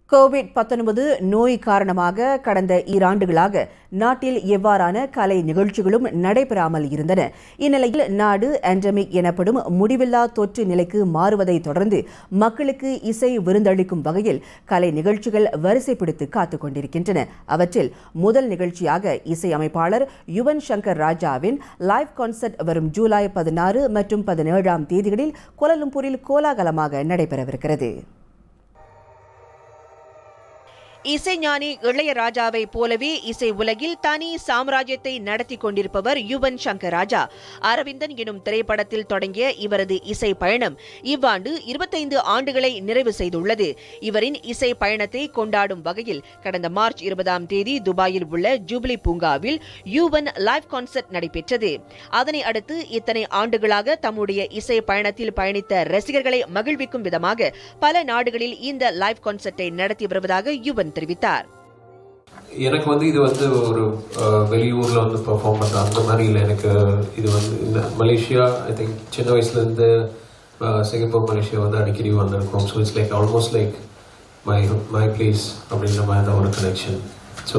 Covid 19 நோய் காரணமாக கடந்த ஈராண்டுகளாக நாட்டில் எவ்வாறான கலை நிகழ்ச்சிகளும் நடைபெறாமல் இருந்தன இந்நிலையில் நாடு எண்டமிக் எனப்படும் முடிவில்லா தொற்று நிலைக்கு மாறுவதை தொடர்ந்து மக்களுக்கு இசை விருந்தளிக்கும் வகையில் கலை நிகழ்ச்சிகள் வரிசை பிடித்து காத்துக் கொண்டிருக்கின்றன அவற்றில் முதல் நிகழ்ச்சியாக இசையமைப்பாளர் யுவன் சங்கர் ராஜாவின் லைவ் கான்சர்ட் வரும் ஜூலை பதினாறு மற்றும் பதினேழாம் தேதிகளில் கோலாலம்பூரில் கோலாகலமாக நடைபெறவிருக்கிறது இசைஞானி இளையராஜாவை போலவே இசை உலகில் தனி சாம்ராஜ்யத்தை நடத்தி கொண்டிருப்பவர் யுவன் சங்கர் ராஜா அரவிந்தன் எனும் திரைப்படத்தில் தொடங்கிய இவரது இசை பயணம் இவ்வாண்டு இருபத்தைந்து ஆண்டுகளை நிறைவு செய்துள்ளது இவரின் இசை பயணத்தை கொண்டாடும் வகையில் கடந்த மார்ச் இருபதாம் தேதி துபாயில் உள்ள ஜூபிலி பூங்காவில் யுவன் லைவ் கான்சர்ட் நடைபெற்றது அதனை அடுத்து இத்தனை ஆண்டுகளாக தம்முடைய இசை பயணத்தில் பயணித்த ரசிகர்களை மகிழ்விக்கும் விதமாக பல நாடுகளில் இந்த லைவ் கான்சர்ட்டை நடத்தி வருவதாக யுவன் தெரிவித்தார் எனக்கு வந்து இது வந்து ஒரு அஹ், வெளியூர்ல வந்து பெர்ஃபார்ம் பண்ற அந்த மாதிரி இல்லை எனக்கு இது வந்து இந்த மலேசியா ஐ திங்க் சின்ன வயசுல இருந்து அஹ், சிங்கப்பூர் மலேசியா வந்து அடிக்கடி வந்திருக்கோம் so it's like almost like my my place அப்படின்ற மாதிரி தான் ஒரு கனெக்ஷன் ஸோ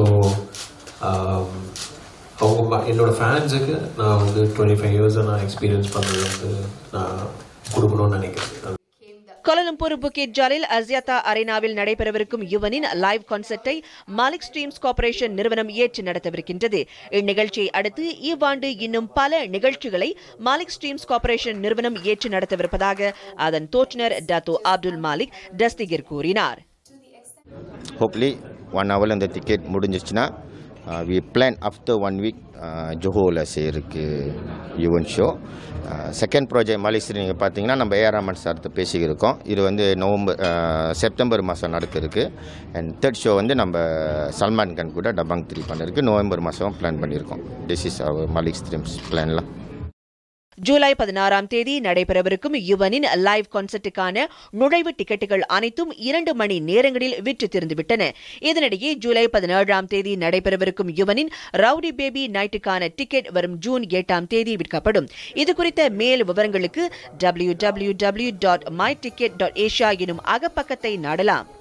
அவங்க ம- என்னோட ஃபேன்ஸுக்கு நான் வந்து டுவெண்ட்டி ஃபைவ் இயர்ஸை நான் எக்ஸ்பீரியன்ஸ் பண்ணது வந்து நான் கொடுக்கணும்னு நினைக்கிறேன் கோலாலம்பூர் புக்கிட் ஜாலில் அசியாத்தா அரேனாவில் நடைபெறவிருக்கும் யுவனின் லைவ் கான்சர்ட்டை மாலிக் ஸ்ட்ரீம்ஸ் கார்ப்பரேஷன் நிறுவனம் ஏற்று நடத்தவிருக்கின்றது இந்நிகழ்ச்சியை அடுத்து இவ்வாண்டு இன்னும் பல நிகழ்ச்சிகளை மாலிக் ஸ்ட்ரீம்ஸ் கார்ப்பரேஷன் நிறுவனம் ஏற்று நடத்தவிருப்பதாக அதன் தோற்றுநர் டத்தோ அப்துல் மாலிக் டஸ்திகிர் கூறினார் ஹோப்லி ஒன் ஹவரில் இந்த டிக்கெட் முடிஞ்சிச்சுன்னா we plan after one week ஜோஹோவில் செய்யறதுக்கு யுவன் ஷோ செகண்ட் ப்ராஜெக்ட் மாலிஸ்ரீ நீங்கள் பார்த்தீங்கன்னா நம்ம ஏஆர் ரமன் சார்த்து பேசியிருக்கோம் இது வந்து நவம்பர் செப்டம்பர் மாதம் நடக்கிறதுக்கு அண்ட் தேர்ட் ஷோ வந்து நம்ம சல்மான் கான் கூட டபாங் த்ரீ பண்ணிருக்கு நவம்பர் மாதம் பிளான் பண்ணியிருக்கோம் this is our Malik streams பிளான்லாம் ஜூலை பதினாறாம் தேதி நடைபெறவிருக்கும் யுவனின் லைவ் கான்சர்ட்டுக்கான நுழைவு டிக்கெட்டுகள் அனைத்தும் இரண்டு மணி நேரங்களில் விற்று தீர்ந்துவிட்டன இதனிடையே ஜூலை பதினேழாம் தேதி நடைபெறவிருக்கும் யுவனின் ரவுடி பேபி நைட்டுக்கான டிக்கெட் வரும் ஜூன் எட்டாம் தேதி விற்கப்படும் இதுகுறித்த மேல் விவரங்களுக்கு W W W dot my ticket dot Asia எனும் அகப்பக்கத்தை நாடலாம்